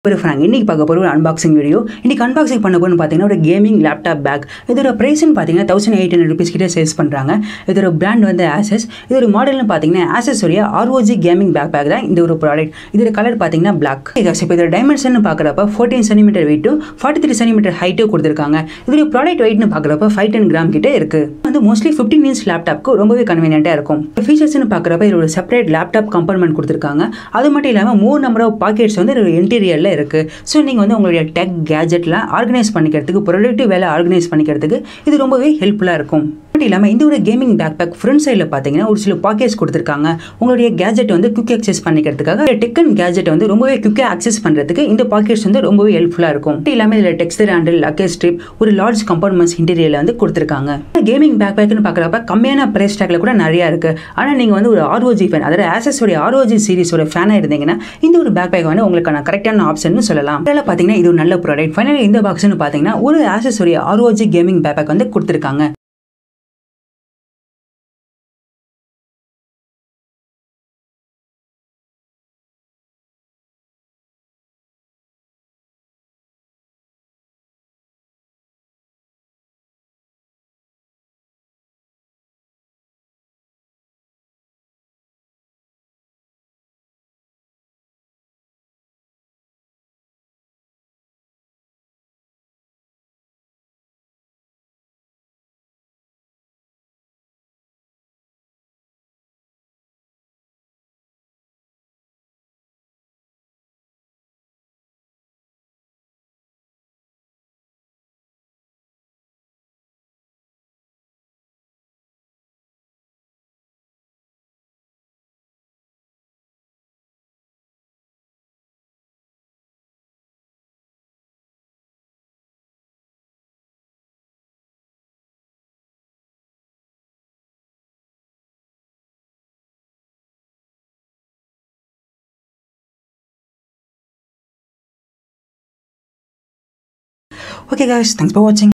ஒரு ஃப்ராங்க் இன்னைக்கு பார்க்க போகிற ஒரு அன்பாக்சிங் வீடியோ இன்னைக்கு அன்பாக்சிங் பண்ண போகணும்னு பார்த்தீங்கன்னா ஒரு கேமிங் லேப்டாப் பேக் இதோட ப்ரைஸ்னு பார்த்தீங்கன்னா தௌசண்ட் எயிட் ஹண்ட்ரட் ருபீஸ் கிட்டே சேல்ஸ் பண்ணுறாங்க இதோட பிராண்ட் வந்து ஆசஸ் இதோட மாடல்னு பார்த்தீங்கன்னா ஆசஸ் உடைய ஆர்ஓஜி கேமிங் பேக் பேக் தான் இந்த ஒரு ப்ராடக்ட் இதோட கலர் பார்த்தீங்கன்னா பிளாக் இப்போ இதோட டைமென்ஷன் பார்க்குறப்ப ஃபோர்டீன் சென்டிமீட்டர் வெயிட்டும் ஃபார்ட்டி த்ரீ சென்டிமீட்டர் ஹைட்டும் கொடுத்துருக்காங்க இதோட ப்ராடக்ட் வெயிட்னு பார்க்குறப்ப ஃபைவ் டென் கிராம் கிட்டே இருக்கு வந்து மோஸ்ட்லி ஃபிஃப்டின் இன்ச் லேப்டாப்க்கு ரொம்பவே கன்வீனியன்ட்டாக இருக்கும் ஃபீச்சர்ஸ்னு பார்க்குறப்ப இதோட செப்பரேட் லேப்டாப் கம்பார்ட்மெண்ட் கொடுத்துருக்காங்க அது மட்டும் இல்லாமல் மூணு நம்பர் ஆஃப் பாக்கெட்ஸ் வந்து இதோட இன்டீரியரில் இருக்குது ஸோ நீங்கள் வந்து உங்களுடைய டெக் கேஜெட்லாம் ஆர்கனைஸ் பண்ணிக்கிறதுக்கு ப்ரொடக்டிவ் வேலை ஆர்கனைஸ் பண்ணிக்கிறதுக்கு இது ரொம்பவே ஹெல்ப்ஃபுல்லாக இருக்கும் மட்டும் இல்லாமல் இந்த ஒரு கேமிங் பேக் பேக் ஃப்ரண்ட் சைடில் பார்த்தீங்கன்னா ஒரு சில பாக்கெட்ஸ் கொடுத்துருக்காங்க உங்களுடைய கேஜெட் வந்து குயிக் அக்சஸ் பண்ணிக்கிறதுக்காக டெக் அண்ட் கேஜெட் வந்து ரொம்பவே குயிக்காக அக்சஸ் பண்ணுறதுக்கு இந்த பாக்கெட்ஸ் வந்து ரொம்பவே ஹெல்ப்ஃபுல்லாக இருக்கும் மட்டும் இல்லாமல் இதில் டெக்ஸ்டர் ஹேண்டில் லக்கேஜ் ஸ்ட்ரிப் ஒரு லார்ஜ் கம்பார்ட்மெண்ட்ஸ் இன்டீரியரில் வந்து கொடுத்துருக்காங்க கேமிங் பேக் பேக்னு பார்க்குறப்ப கம்மியான ப்ரைஸ் டேக்கில் கூட நிறையா இருக்குது ஆனால் நீங்கள் வந்து ஒரு ஆர்ஓஜி ஃபேன் அதாவது ஆசஸோடைய ஆர்ஓஜி சீரிஸோட ஃபேனாக இருந்தீங்கன்னா இந்த ஒரு பேக் பேக் வந்து உங்களுக்கான கரெக்டான ஆப்ஷன் சொல்லலாம் அதில் பார்த்தீங்கன்னா இது ஒரு நல்ல ப்ராடக்ட் ஃபைனலி இந்த பாக்ஸ்னு பார்த்தீங்கன்னா ஒரு ஆசஸோடைய ஆர்ஓஜி கேமிங் பேக் பேக் வந்து கொடுத்துருக்காங்க Okay guys, thanks for watching.